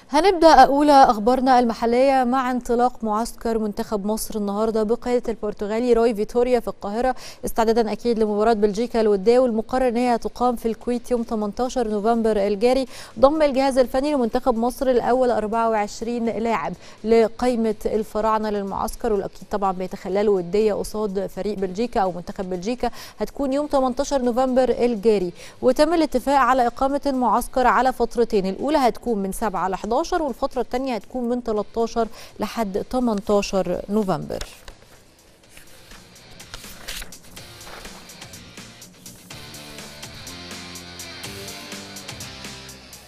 هنبدأ أولى أخبارنا المحلية مع انطلاق معسكر منتخب مصر النهاردة بقيادة البرتغالي روي فيتوريا في القاهرة استعدادا أكيد لمباراة بلجيكا الودية والمقرر أن هي تقام في الكويت يوم 18 نوفمبر الجاري ضم الجهاز الفني لمنتخب مصر الأول 24 لاعب لقائمة الفراعنة للمعسكر والأكيد طبعا بيتخللوا ودية قصاد فريق بلجيكا أو منتخب بلجيكا هتكون يوم 18 نوفمبر الجاري وتم الاتفاق على إقامة المعسكر على فترتين الأولى هتكون من 7 ل 11 والفترة الثانية هتكون من 13 لحد 18 نوفمبر